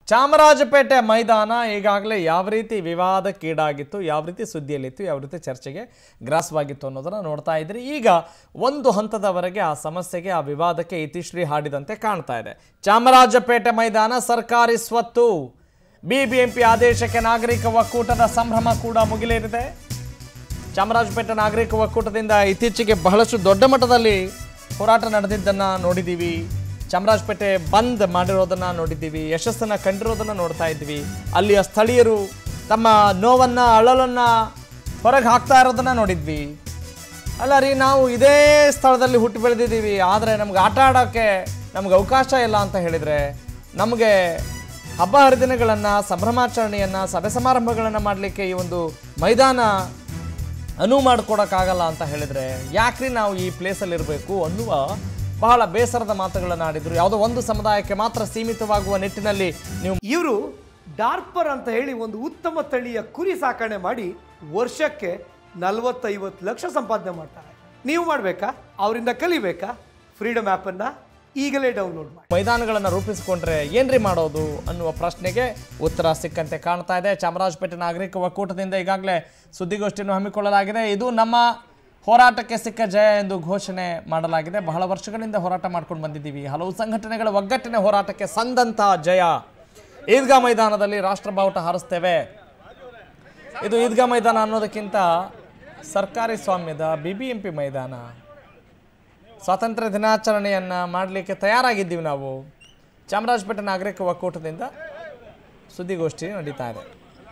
ಚಾಮರಾಜಪೇಟೆ ಮೈದಾನ ಈಗಾಗಲೇ ಯಾವ ರೀತಿ ವಿವಾದಕ್ಕೀಡಾಗಿತ್ತು ಯಾವ ರೀತಿ ಸುದ್ದಿಯಲ್ಲಿತ್ತು ಯಾವ ರೀತಿ ಚರ್ಚೆಗೆ ಗ್ರಾಸವಾಗಿತ್ತು ಅನ್ನೋದನ್ನು ನೋಡ್ತಾ ಇದ್ರಿ ಈಗ ಒಂದು ಹಂತದವರೆಗೆ ಆ ಸಮಸ್ಯೆಗೆ ಆ ವಿವಾದಕ್ಕೆ ಇತಿಶ್ರೀ ಹಾಡಿದಂತೆ ಕಾಣ್ತಾ ಇದೆ ಚಾಮರಾಜಪೇಟೆ ಮೈದಾನ ಸರ್ಕಾರಿ ಸ್ವತ್ತು ಬಿಬಿಎಂಪಿ ಆದೇಶಕ್ಕೆ ನಾಗರಿಕ ಒಕ್ಕೂಟದ ಸಂಭ್ರಮ ಕೂಡ ಮುಗಿಲೇರಿದೆ ಚಾಮರಾಜಪೇಟೆ ನಾಗರಿಕ ಒಕ್ಕೂಟದಿಂದ ಇತ್ತೀಚೆಗೆ ಬಹಳಷ್ಟು ದೊಡ್ಡ ಮಟ್ಟದಲ್ಲಿ ಹೋರಾಟ ನಡೆದಿದ್ದನ್ನು ನೋಡಿದ್ದೀವಿ ಚಾಮರಾಜಪೇಟೆ ಬಂದ್ ಮಾಡಿರೋದನ್ನು ನೋಡಿದ್ದೀವಿ ಯಶಸ್ಸನ್ನು ಕಂಡಿರೋದನ್ನು ನೋಡ್ತಾ ಇದ್ವಿ ಅಲ್ಲಿಯ ಸ್ಥಳೀಯರು ತಮ್ಮ ನೋವನ್ನು ಅಳಲನ್ನು ಹೊರಗೆ ಹಾಕ್ತಾ ಇರೋದನ್ನು ನೋಡಿದ್ವಿ ಅಲ್ಲ ರೀ ನಾವು ಇದೇ ಸ್ಥಳದಲ್ಲಿ ಹುಟ್ಟು ಬೆಳೆದಿದ್ದೀವಿ ಆದರೆ ನಮ್ಗೆ ಆಟ ಆಡೋಕ್ಕೆ ನಮ್ಗೆ ಅವಕಾಶ ಇಲ್ಲ ಅಂತ ಹೇಳಿದರೆ ನಮಗೆ ಹಬ್ಬ ಹರಿದಿನಗಳನ್ನು ಸಂಭ್ರಮಾಚರಣೆಯನ್ನು ಸಭೆ ಸಮಾರಂಭಗಳನ್ನು ಮಾಡಲಿಕ್ಕೆ ಈ ಒಂದು ಮೈದಾನ ಅನುವು ಮಾಡಿಕೊಡೋಕ್ಕಾಗಲ್ಲ ಅಂತ ಹೇಳಿದರೆ ಯಾಕ್ರಿ ನಾವು ಈ ಪ್ಲೇಸಲ್ಲಿ ಇರಬೇಕು ಅನ್ನುವ ಬಹಳ ಬೇಸರದ ಮಾತುಗಳನ್ನು ಆಡಿದರು ಯಾವುದೋ ಒಂದು ಸಮುದಾಯಕ್ಕೆ ಮಾತ್ರ ಸೀಮಿತವಾಗುವ ನಿಟ್ಟಿನಲ್ಲಿ ನೀವು ಇವರು ಡಾರ್ಪರ್ ಅಂತ ಹೇಳಿ ಒಂದು ಉತ್ತಮ ತಳಿಯ ಕುರಿ ಸಾಕಣೆ ಮಾಡಿ ವರ್ಷಕ್ಕೆ ನಲವತ್ತೈವತ್ತು ಲಕ್ಷ ಸಂಪಾದನೆ ಮಾಡ್ತಾರೆ ನೀವು ಮಾಡಬೇಕಾ ಅವರಿಂದ ಕಲಿಬೇಕಾ ಫ್ರೀಡಮ್ ಆ್ಯಪನ್ನು ಈಗಲೇ ಡೌನ್ಲೋಡ್ ಮಾಡಿ ಮೈದಾನಗಳನ್ನು ರೂಪಿಸಿಕೊಂಡ್ರೆ ಏನ್ರಿ ಮಾಡೋದು ಅನ್ನುವ ಪ್ರಶ್ನೆಗೆ ಉತ್ತರ ಸಿಕ್ಕಂತೆ ಕಾಣ್ತಾ ಇದೆ ಚಾಮರಾಜಪೇಟೆ ನಾಗರಿಕ ಒಕ್ಕೂಟದಿಂದ ಈಗಾಗಲೇ ಸುದ್ದಿಗೋಷ್ಠಿಯನ್ನು ಹಮ್ಮಿಕೊಳ್ಳಲಾಗಿದೆ ಇದು ನಮ್ಮ ಹೋರಾಟಕ್ಕೆ ಸಿಕ್ಕ ಜಯ ಎಂದು ಘೋಷಣೆ ಮಾಡಲಾಗಿದೆ ಬಹಳ ವರ್ಷಗಳಿಂದ ಹೋರಾಟ ಮಾಡ್ಕೊಂಡು ಬಂದಿದ್ದೀವಿ ಹಲವು ಸಂಘಟನೆಗಳ ಒಗ್ಗಟ್ಟಿನ ಹೋರಾಟಕ್ಕೆ ಸಂದಂತ ಜಯ ಈದ್ಗಾ ಮೈದಾನದಲ್ಲಿ ರಾಷ್ಟ್ರ ಬಾವುಟ ಹಾರಿಸ್ತೇವೆ ಇದು ಈದ್ಗಾ ಮೈದಾನ ಅನ್ನೋದಕ್ಕಿಂತ ಸರ್ಕಾರಿ ಸ್ವಾಮ್ಯದ ಬಿ ಬಿ ಎಂ ಪಿ ಮೈದಾನ ಸ್ವಾತಂತ್ರ್ಯ ದಿನಾಚರಣೆಯನ್ನು ಮಾಡಲಿಕ್ಕೆ ತಯಾರಾಗಿದ್ದೀವಿ ನಾವು ಚಾಮರಾಜಪೇಟೆ ನಾಗರಿಕ ಒಕ್ಕೂಟದಿಂದ ಸುದ್ದಿಗೋಷ್ಠಿ ನಡೀತಾ ಇದೆ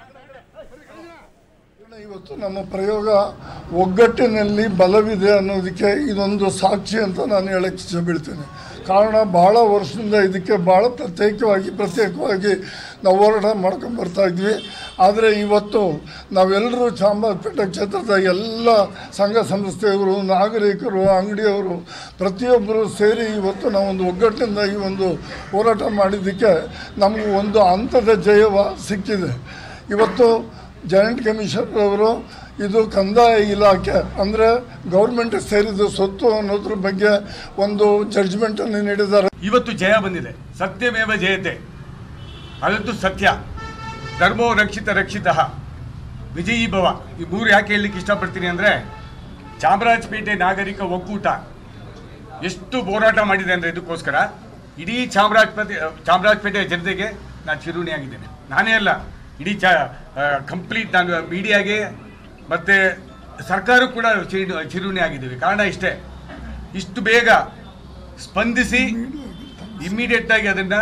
ಇವತ್ತು ನಮ್ಮ ಪ್ರಯೋಗ ಒಗ್ಗಟ್ಟಿನಲ್ಲಿ ಬಲವಿದೆ ಅನ್ನೋದಕ್ಕೆ ಇದೊಂದು ಸಾಕ್ಷಿ ಅಂತ ನಾನು ಹೇಳಕ್ಕೆ ಇಚ್ಛೆ ಬೀಳ್ತೇನೆ ಕಾರಣ ಭಾಳ ವರ್ಷದಿಂದ ಇದಕ್ಕೆ ಭಾಳ ಪ್ರತ್ಯೇಕವಾಗಿ ಪ್ರತ್ಯೇಕವಾಗಿ ನಾವು ಹೋರಾಟ ಮಾಡ್ಕೊಂಡು ಬರ್ತಾ ಇದ್ವಿ ಆದರೆ ಇವತ್ತು ನಾವೆಲ್ಲರೂ ಚಾಮರಾಜಪೇಟೆ ಕ್ಷೇತ್ರದ ಎಲ್ಲ ಸಂಘ ಸಂಸ್ಥೆಯವರು ನಾಗರಿಕರು ಅಂಗಡಿಯವರು ಪ್ರತಿಯೊಬ್ಬರು ಸೇರಿ ಇವತ್ತು ನಾವೊಂದು ಒಗ್ಗಟ್ಟಿನಿಂದ ಈ ಒಂದು ಹೋರಾಟ ಮಾಡಿದ್ದಕ್ಕೆ ನಮಗೂ ಒಂದು ಹಂತದ ಜಯವ ಸಿಕ್ಕಿದೆ ಇವತ್ತು ಜಾಯಿಂಟ್ ಕಮಿಷನರ್ ಅವರು ಇದು ಕಂದಾಯ ಇಲಾಖೆ ಅಂದರೆ ಗೌರ್ಮೆಂಟ್ ಸೇರಿದ ಸ್ವತ್ತು ಅನ್ನೋದ್ರ ಬಗ್ಗೆ ಒಂದು ಜಡ್ಜ್ಮೆಂಟನ್ನು ನೀಡಿದ್ದಾರೆ ಇವತ್ತು ಜಯ ಬಂದಿದೆ ಸತ್ಯಮೇವ ಜಯತೆ ಅದಂತೂ ಸತ್ಯ ಧರ್ಮೋ ರಕ್ಷಿತ ರಕ್ಷಿತ ವಿಜಯೀ ಭವ ಈ ಮೂರು ಯಾಕೆ ಹೇಳಲಿಕ್ಕೆ ಇಷ್ಟಪಡ್ತೀನಿ ಅಂದರೆ ಚಾಮರಾಜಪೇಟೆ ನಾಗರಿಕ ಒಕ್ಕೂಟ ಎಷ್ಟು ಹೋರಾಟ ಮಾಡಿದೆ ಅಂದರೆ ಇದಕ್ಕೋಸ್ಕರ ಇಡೀ ಚಾಮರಾಜಪೇಟೆ ಚಾಮರಾಜಪೇಟೆ ಜನತೆಗೆ ನಾನು ಚಿರುಣಿಯಾಗಿದ್ದೇನೆ ನಾನೇ ಅಲ್ಲ ಇಡೀ ಚಾ ಕಂಪ್ಲೀಟ್ ನಾನು ಮೀಡಿಯಾಗೆ ಮತ್ತು ಸರ್ಕಾರ ಕೂಡ ಚಿರು ಚಿರುಣಿ ಆಗಿದ್ದೀವಿ ಕಾರಣ ಇಷ್ಟೇ ಇಷ್ಟು ಬೇಗ ಸ್ಪಂದಿಸಿ ಇಮ್ಮಿಡಿಯೇಟ್ ಆಗಿ ಅದನ್ನು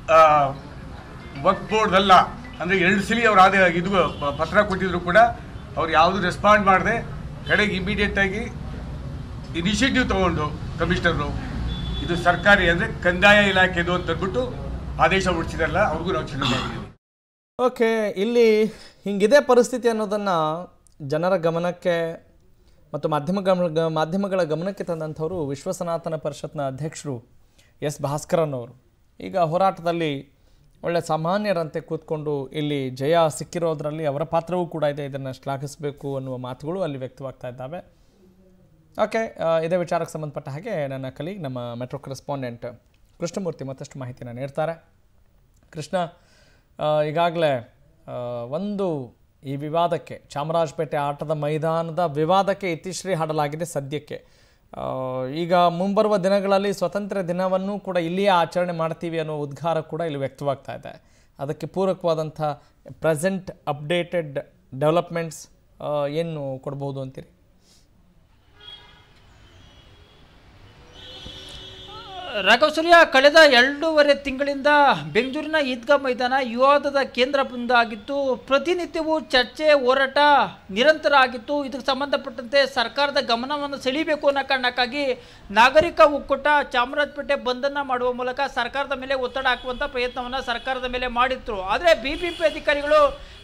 ವರ್ಕ್ ಬೋರ್ಡ್ ಅಲ್ಲ ಅಂದರೆ ಎರಡು ಸಲ ಅವ್ರು ಆದ ಇದು ಪ- ಪತ್ರ ಕೊಟ್ಟಿದ್ರು ಕೂಡ ಅವ್ರು ಯಾವುದು ರೆಸ್ಪಾಂಡ್ ಮಾಡದೆ ಕಡೆಗೆ ಇಮಿಡಿಯೇಟ್ ಆಗಿ ಇನಿಷಿಯೇಟಿವ್ ತಗೊಂಡು ಕಮಿಷನರು ಇದು ಸರ್ಕಾರಿ ಅಂದರೆ ಕಂದಾಯ ಇಲಾಖೆದು ಅಂತ ಅಂದ್ಬಿಟ್ಟು ಆದೇಶ ಹೊರಡಿಸಿದಾರಲ್ಲ ಅವ್ರಿಗೂ ನಾವು ಚಿರುಣಿ ಆಗಿದ್ದೀವಿ ಓಕೆ ಇಲ್ಲಿ ಹಿಂಗಿದೆ ಪರಿಸ್ಥಿತಿ ಅನ್ನೋದನ್ನು ಜನರ ಗಮನಕ್ಕೆ ಮತ್ತು ಮಾಧ್ಯಮ ಗಮ ಗ- ಮಾಧ್ಯಮಗಳ ಗಮನಕ್ಕೆ ತಂದಂಥವರು ವಿಶ್ವ ಸನಾತನ ಪರಿಷತ್ನ ಅಧ್ಯಕ್ಷರು ಎಸ್ ಭಾಸ್ಕರನ್ ಅವರು ಈಗ ಹೋರಾಟದಲ್ಲಿ ಒಳ್ಳೆ ಸಾಮಾನ್ಯರಂತೆ ಕೂತ್ಕೊಂಡು ಇಲ್ಲಿ ಜಯ ಸಿಕ್ಕಿರೋದ್ರಲ್ಲಿ ಅವರ ಪಾತ್ರವೂ ಕೂಡ ಇದೆ ಇದನ್ನು ಶ್ಲಾಘಿಸಬೇಕು ಅನ್ನುವ ಮಾತುಗಳು ಅಲ್ಲಿ ವ್ಯಕ್ತವಾಗ್ತಾ ಇದ್ದಾವೆ ಓಕೆ ಆ, ಇದೇ ವಿಚಾರಕ್ಕೆ ಸಂಬಂಧಪಟ್ಟ ಹಾಗೆ ನನ್ನ ಕಲೀಗ್ ನಮ್ಮ ಮೆಟ್ರೋ ಕರೆಸ್ಪಾಂಡೆಂಟ್ ಕೃಷ್ಣಮೂರ್ತಿ ಮತ್ತಷ್ಟು ಮಾಹಿತಿಯನ್ನು ನೀಡ್ತಾರೆ ಕೃಷ್ಣ ಈಗಾಗಲೇ ಒಂದು ಈ ವಿವಾದಕ್ಕೆ ಚಾಮರಾಜಪೇಟೆ ಆಟದ ಮೈದಾನದ ವಿವಾದಕ್ಕೆ ಇತಿಶ್ರೀ ಹಾಡಲಾಗಿದೆ ಸದ್ಯಕ್ಕೆ ಆ, ಈಗ ಮುಂಬರುವ ದಿನಗಳಲ್ಲಿ ಸ್ವಾತಂತ್ರ್ಯ ದಿನವನ್ನು ಕೂಡ ಇಲ್ಲಿಯೇ ಆಚರಣೆ ಮಾಡ್ತೀವಿ ಅನ್ನೋ ಉದ್ಗಾರ ಕೂಡ ಇಲ್ಲಿ ವ್ಯಕ್ತವಾಗ್ತಾ ಇದೆ ಅದಕ್ಕೆ ಪೂರಕವಾದಂಥ ಪ್ರೆಸೆಂಟ್ ಅಪ್ಡೇಟೆಡ್ ಡೆವಲಪ್ಮೆಂಟ್ಸ್ ಏನು ಕೊಡ್ಬೋದು ಅಂತೀರಿ ರಾಘವ್ ಸೂರ್ಯ ಕಳೆದ ಎರಡೂವರೆ ತಿಂಗಳಿಂದ ಬೆಂಗಳೂರಿನ ಈದ್ಗಾ ಮೈದಾನ ವಿವಾದದ ಕೇಂದ್ರ ಬಿಂದು ಆಗಿತ್ತು ಪ್ರತಿನಿತ್ಯವೂ ಚರ್ಚೆ ಹೋರಾಟ ನಿರಂತರ ಆಗಿತ್ತು ಇದಕ್ಕೆ ಸಂಬಂಧಪಟ್ಟಂತೆ ಸರ್ಕಾರದ ಗಮನವನ್ನು ಸೆಳೀಬೇಕು ಅನ್ನೋ ಕಾರಣಕ್ಕಾಗಿ ನಾಗರಿಕ ಒಕ್ಕೂಟ ಚಾಮರಾಜಪೇಟೆ ಬಂದನ್ನು ಮಾಡುವ ಮೂಲಕ ಸರ್ಕಾರದ ಮೇಲೆ ಒತ್ತಡ ಹಾಕುವಂಥ ಪ್ರಯತ್ನವನ್ನು ಸರ್ಕಾರದ ಮೇಲೆ ಮಾಡಿತ್ತು ಆದರೆ ಬಿ ಬಿ ಪಿ ಅಧಿಕಾರಿಗಳು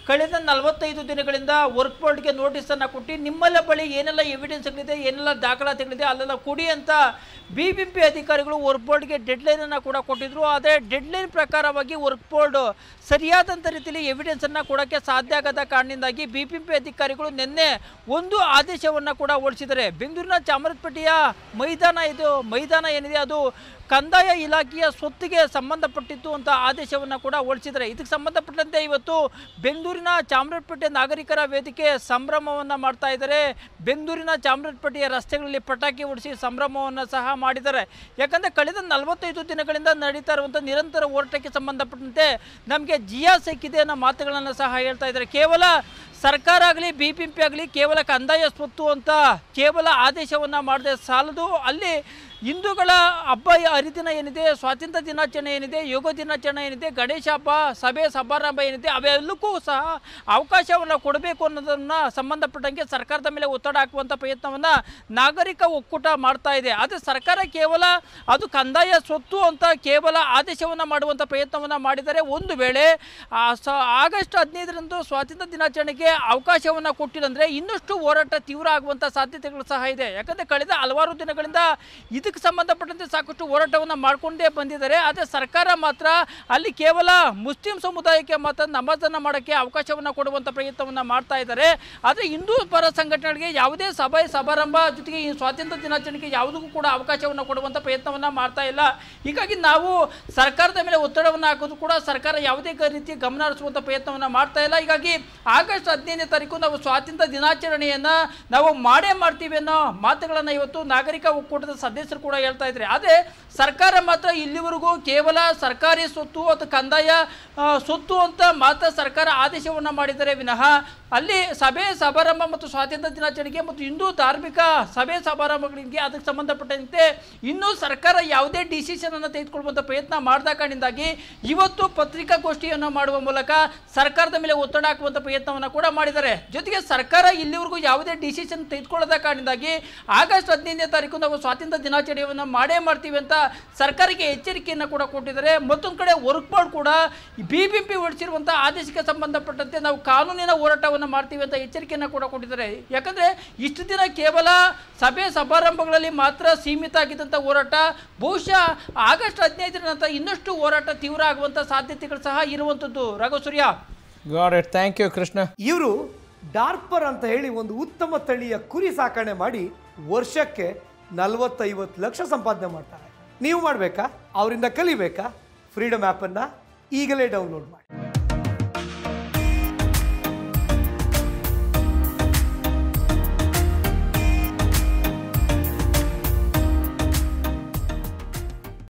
ಕಳೆದ ನಲವತ್ತೈದು ದಿನಗಳಿಂದ ವರ್ಕ್ ಬೋರ್ಡ್ಗೆ ನೋಟಿಸನ್ನು ಕೊಟ್ಟು ನಿಮ್ಮೆಲ್ಲ ಬಳಿ ಏನೆಲ್ಲ ಎವಿಡೆನ್ಸ್ಗಳಿದೆ ಏನೆಲ್ಲ ದಾಖಲಾತಿಗಳಿದೆ ಅಲ್ಲೆಲ್ಲ ಕೊಡಿ ಅಂತ ಬಿ ಬಿ ಪಿ ಅಧಿಕಾರಿಗಳು ವರ್ಕ್ ಬೋರ್ಡ್ಗೆ ಡೆಡ್ಲೈನನ್ನು ಕೂಡ ಕೊಟ್ಟಿದ್ರು ಆದರೆ ಡೆಡ್ಲೈನ್ ಪ್ರಕಾರವಾಗಿ ವರ್ಕ್ ಬೋರ್ಡ್ ಸರಿಯಾದಂಥ ರೀತಿಯಲ್ಲಿ ಎವಿಡೆನ್ಸನ್ನು ಕೊಡೋಕ್ಕೆ ಸಾಧ್ಯ ಆಗದ ಕಾರಣದಿಂದಾಗಿ ಬಿ ಬಿ ಪಿ ಅಧಿಕಾರಿಗಳು ನಿನ್ನೆ ಒಂದು ಆದೇಶವನ್ನು ಕೂಡ ಹೊರಡಿಸಿದ್ದಾರೆ ಬೆಂಗಳೂರಿನ ಚಾಮರಾಜಪೇಟೆಯ ಮೈದಾನ ಇದು ಮೈದಾನ ಏನಿದೆ ಅದು ಕಂದಾಯ ಇಲಾಖೆಯ ಸ್ವತ್ತಿಗೆ ಸಂಬಂಧಪಟ್ಟಿತ್ತು ಅಂತ ಆದೇಶವನ್ನು ಕೂಡ ಹೊರಡಿಸಿದ್ದಾರೆ ಇದಕ್ಕೆ ಸಂಬಂಧಪಟ್ಟಂತೆ ಇವತ್ತು ಬೆಂಗಳೂರಿನ ಚಾಮರಾಜಪೇಟೆ ನಾಗರಿಕರ ವೇದಿಕೆ ಸಂಭ್ರಮವನ್ನು ಮಾಡ್ತಾ ಇದ್ದಾರೆ ಬೆಂಗಳೂರಿನ ಚಾಮರಾಜಪೇಟೆಯ ರಸ್ತೆಗಳಲ್ಲಿ ಪಟಾಕಿ ಹೊಡಿಸಿ ಸಂಭ್ರಮವನ್ನು ಸಹ ಮಾಡಿದ್ದಾರೆ ಯಾಕಂದರೆ ಕಳೆದ ನಲವತ್ತೈದು ದಿನಗಳಿಂದ ನಡೀತಾ ಇರುವಂಥ ನಿರಂತರ ಹೋರಾಟಕ್ಕೆ ಸಂಬಂಧಪಟ್ಟಂತೆ ನಮಗೆ ಜಿಯಾ ಸಿಕ್ಕಿದೆ ಅನ್ನೋ ಮಾತುಗಳನ್ನು ಸಹ ಹೇಳ್ತಾ ಇದ್ದಾರೆ ಕೇವಲ ಸರ್ಕಾರ ಆಗಲಿ ಬಿ ಪಿ ಪಿ ಆಗಲಿ ಕೇವಲ ಕಂದಾಯ ಸ್ವತ್ತು ಅಂತ ಕೇವಲ ಆದೇಶವನ್ನು ಮಾಡದೆ ಸಾಲದು ಅಲ್ಲಿ ಹಿಂದೂಗಳ ಹಬ್ಬ ಹರಿದಿನ ಏನಿದೆ ಸ್ವಾತಂತ್ರ್ಯ ದಿನಾಚರಣೆ ಏನಿದೆ ಯೋಗ ದಿನಾಚರಣೆ ಏನಿದೆ ಗಣೇಶ ಹಬ್ಬ ಸಭೆ ಸಮಾರಂಭ ಏನಿದೆ ಅವೆಲ್ಲಕ್ಕೂ ಸಹ ಅವಕಾಶವನ್ನು ಕೊಡಬೇಕು ಅನ್ನೋದನ್ನು ಸಂಬಂಧಪಟ್ಟಂಗೆ ಸರ್ಕಾರದ ಮೇಲೆ ಒತ್ತಡ ಹಾಕುವಂಥ ಪ್ರಯತ್ನವನ್ನು ನಾಗರಿಕ ಒಕ್ಕೂಟ ಮಾಡ್ತಾ ಇದೆ ಆದರೆ ಸರ್ಕಾರ ಕೇವಲ ಅದು ಕಂದಾಯ ಸ್ವತ್ತು ಅಂತ ಕೇವಲ ಆದೇಶವನ್ನು ಮಾಡುವಂಥ ಪ್ರಯತ್ನವನ್ನು ಮಾಡಿದರೆ ಒಂದು ವೇಳೆ ಆ ಸ ಆಗಸ್ಟ್ ಹದಿನೈದರಂದು ಸ್ವಾತಂತ್ರ್ಯ ದಿನಾಚರಣೆಗೆ ಅವಕಾಶವನ್ನು ಕೊಟ್ಟಿಲ್ಲಂದರೆ ಇನ್ನಷ್ಟು ಹೋರಾಟ ತೀವ್ರ ಆಗುವಂಥ ಸಾಧ್ಯತೆಗಳು ಸಹ ಇದೆ ಯಾಕಂದರೆ ಕಳೆದ ಹಲವಾರು ದಿನಗಳಿಂದ ಇದಕ್ಕೆ ಸಂಬಂಧಪಟ್ಟಂತೆ ಸಾಕಷ್ಟು ಹೋರಾಟವನ್ನು ಮಾಡಿಕೊಂಡೇ ಬಂದಿದ್ದಾರೆ ಆದರೆ ಸರ್ಕಾರ ಮಾತ್ರ ಅಲ್ಲಿ ಕೇವಲ ಮುಸ್ಲಿಂ ಸಮುದಾಯಕ್ಕೆ ಮಾತ್ರ ನಮಾಜನ್ನು ಮಾಡೋಕ್ಕೆ ಅವಕಾಶವನ್ನು ಕೊಡುವಂಥ ಪ್ರಯತ್ನವನ್ನು ಮಾಡ್ತಾ ಇದ್ದಾರೆ ಆದರೆ ಹಿಂದೂ ಪರ ಸಂಘಟನೆಗಳಿಗೆ ಯಾವುದೇ ಸಭೆ ಸಮಾರಂಭ ಜೊತೆಗೆ ಈ ಸ್ವಾತಂತ್ರ್ಯ ದಿನಾಚರಣೆಗೆ ಯಾವುದಕ್ಕೂ ಕೂಡ ಅವಕಾಶವನ್ನು ಕೊಡುವಂಥ ಪ್ರಯತ್ನವನ್ನು ಮಾಡ್ತಾ ಇಲ್ಲ ಹೀಗಾಗಿ ನಾವು ಸರ್ಕಾರದ ಮೇಲೆ ಒತ್ತಡವನ್ನು ಹಾಕೋದು ಕೂಡ ಸರ್ಕಾರ ಯಾವುದೇ ಗ- ರೀತಿಯ ಗಮನ ಹರಿಸುವಂಥ ಪ್ರಯತ್ನವನ್ನು ಮಾಡ್ತಾ ಇಲ್ಲ ಹೀಗಾಗಿ ಆಗಸ್ಟ್ ಹದಿನೈದನೇ ತಾರೀಕು ನಾವು ಸ್ವಾತಂತ್ರ್ಯ ದಿನಾಚರಣೆಯನ್ನು ನಾವು ಮಾಡೇ ಮಾಡ್ತೀವಿ ಅನ್ನೋ ಮಾತುಗಳನ್ನು ಇವತ್ತು ನಾಗರಿಕ ಒಕ್ಕೂಟದ ಸದಸ್ಯರು ಕೂಡ ಹೇಳ್ತಾ ಇದ್ದಾರೆ ಆದರೆ ಸರ್ಕಾರ ಮಾತ್ರ ಇಲ್ಲಿವರೆಗೂ ಕೇವಲ ಸರ್ಕಾರಿ ಸ್ವತ್ತು ಅಥವಾ ಕಂದಾಯ ಆ, ಸ್ವತ್ತು ಅಂತ ಮಾತ್ರ ಸರ್ಕಾರ ಆದೇಶವನ್ನು ಮಾಡಿದ್ದಾರೆ ವಿನಃ ಅಲ್ಲಿ ಸಭೆ ಸಮಾರಂಭ ಮತ್ತು ಸ್ವಾತಂತ್ರ್ಯ ದಿನಾಚರಣೆಗೆ ಮತ್ತು ಹಿಂದೂ ಧಾರ್ಮಿಕ ಸಭೆ ಸಮಾರಂಭಗಳಿಗೆ ಅದಕ್ಕೆ ಸಂಬಂಧಪಟ್ಟಂತೆ ಇನ್ನೂ ಸರ್ಕಾರ ಯಾವುದೇ ಡಿಸಿಷನ್ ಅನ್ನು ತೆಗೆದುಕೊಳ್ಳುವಂಥ ಪ್ರಯತ್ನ ಮಾಡದ ಕಾರಣದಿಂದಾಗಿ ಇವತ್ತು ಪತ್ರಿಕಾಗೋಷ್ಠಿಯನ್ನು ಮಾಡುವ ಮೂಲಕ ಸರ್ಕಾರದ ಮೇಲೆ ಒತ್ತಡ ಹಾಕುವಂಥ ಪ್ರಯತ್ನವನ್ನು ಕೂಡ ಮಾಡಿದ್ದಾರೆ ಜೊತೆಗೆ ಸರ್ಕಾರ ಇಲ್ಲಿವರೆಗೂ ಯಾವುದೇ ಡಿಸಿಷನ್ ತೆಗೆದುಕೊಳ್ಳದ ಕಾರಣದಿಂದಾಗಿ ಆಗಸ್ಟ್ ಹದಿನೈದನೇ ತಾರೀಕು ನಾವು ಸ್ವಾತಂತ್ರ್ಯ ದಿನಾಚರಣೆಯನ್ನು ಮಾಡೇ ಮಾಡ್ತೀವಿ ಅಂತ ಸರ್ಕಾರಕ್ಕೆ ಎಚ್ಚರಿಕೆಯನ್ನು ಕೂಡ ಕೊಟ್ಟಿದ್ದಾರೆ ಮತ್ತೊಂದು ಕಡೆ ವರ್ಕ್ ಬೋರ್ಡ್ ಕೂಡ ಬಿ ಬಿ ಪಿ ಹೊರಡಿಸಿರುವಂಥ ಆದೇಶಕ್ಕೆ ಸಂಬಂಧಪಟ್ಟಂತೆ ನಾವು ಕಾನೂನಿನ ಹೋರಾಟವನ್ನು ಮಾಡ್ತೀವಿ ಅಂತ ಎಚ್ಚರಿಕೆಯನ್ನು ಕೂಡ ಕೊಟ್ಟಿದ್ದಾರೆ ಯಾಕಂದರೆ ಇಷ್ಟು ದಿನ ಕೇವಲ ಸಭೆ ಸಮಾರಂಭಗಳಲ್ಲಿ ಮಾತ್ರ ಸೀಮಿತ ಆಗಿದ್ದಂಥ ಹೋರಾಟ ಬಹುಶಃ ಆಗಸ್ಟ್ ಹದಿನೈದರ ನಂತರ ಇನ್ನಷ್ಟು ಹೋರಾಟ ತೀವ್ರ ಆಗುವಂಥ ಸಾಧ್ಯತೆಗಳು ಸಹ ಇರುವಂಥದ್ದು Raghava Surya got it thank you Krishna ಇವರು ಡಾರ್ಪರ್ ಅಂತ ಹೇಳಿ ಒಂದು ಉತ್ತಮ ತಳಿಯ ಕುರಿ ಸಾಕಣೆ ಮಾಡಿ ವರ್ಷಕ್ಕೆ ನಲವತ್ತೈವತ್ತು ಲಕ್ಷ ಸಂಪಾದನೆ ಮಾಡ್ತಾರೆ ನೀವು ಮಾಡಬೇಕಾ ಅವರಿಂದ ಕಲಿಬೇಕಾ ಫ್ರೀಡಮ್ ಆ್ಯಪನ್ನು ಈಗಲೇ ಡೌನ್ಲೋಡ್ ಮಾಡಿ